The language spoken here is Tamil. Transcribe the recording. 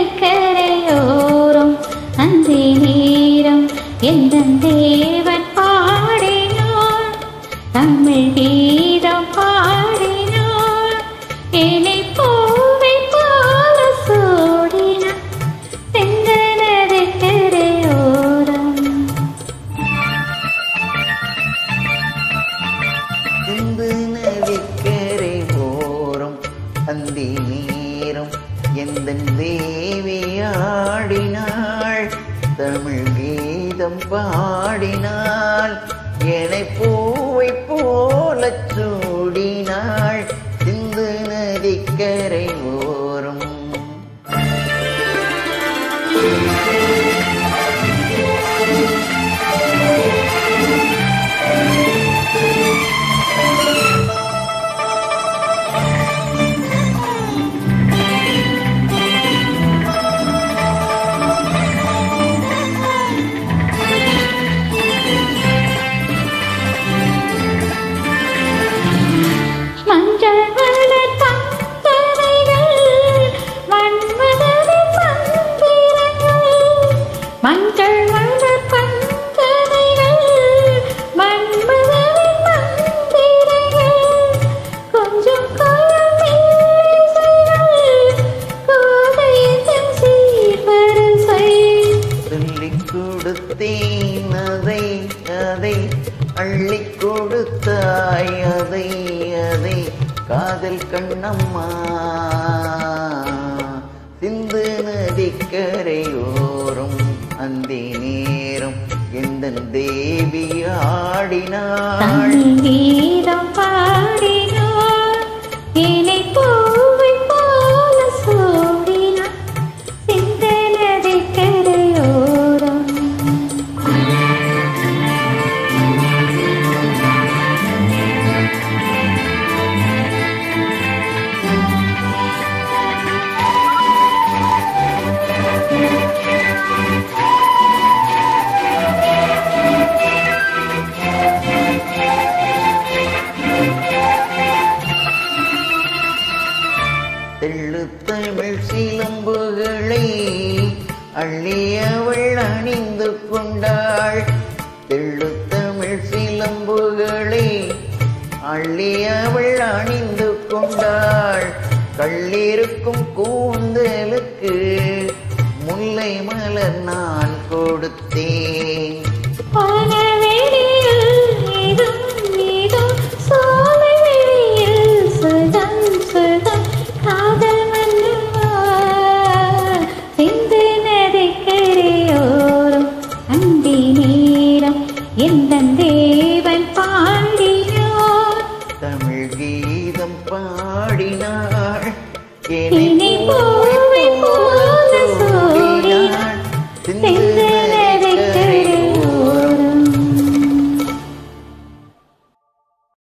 நதிக்கரையோரம் அந்தி நேரம் எந்த தேவன் பாடினார் தமிழ் கீதம் பாடினார் என்னை பூவை போல சூடினார் செந்த நதிக்கரையோரம் சிந்து நதிக்கரை ஓரம் அந்தி நேரம் எந்த தேவி ஆடினாள் தமிழ் கீதம் பாடினாள் என்னை பூவை போலச் சூடினாள் சிந்து நதிக்கரை ஓரம் மஞ்சள் மலர் பந்தரைகள் மன்மதனின் மந்திரங்கள் மஞ்சள் மலர் பந்தரைகள் மன்மதனின் மந்திரங்கள் கொஞ்சம் காலம் இல்லைகள் கோதையின் சீர்வரிசை சொல்லிக் கொடுத்தேன் அதை அதை அள்ளிக் கொடுத்தாய் அதை அதை காதல் கண்ணம்மா சிந்து நதிக்கரையோரம் அந்தி நேரம் எந்த தேவி ஆடினாள் தமிழ் கீதம் பாடினார் இணை பூவை போல சூடினார் சிந்தனதை கரையோரம் தெள்ளுத்தமிழ் சிலம்புகளை அள்ளியவள் அணிந்து கொண்டாள் தெள்ளுத்தமிழ் சிலம்புகளை அள்ளியவள் அணிந்து கொண்டாள் கள்ளிருக்கும் கூந்தலுக்கு முல்லை மலர் நான் கொடுத்தேன் வானவெளியில் ஏதும் ஏதும் சோலை வெளியில் சுகம் சுகம் காதல் மன்னவா சிந்து நதி கரையோரம் அந்தி நேரம் எந்த தேவன் பாடினார் தமிழ் கீதம் பாடினாள் என்னை இணை போய்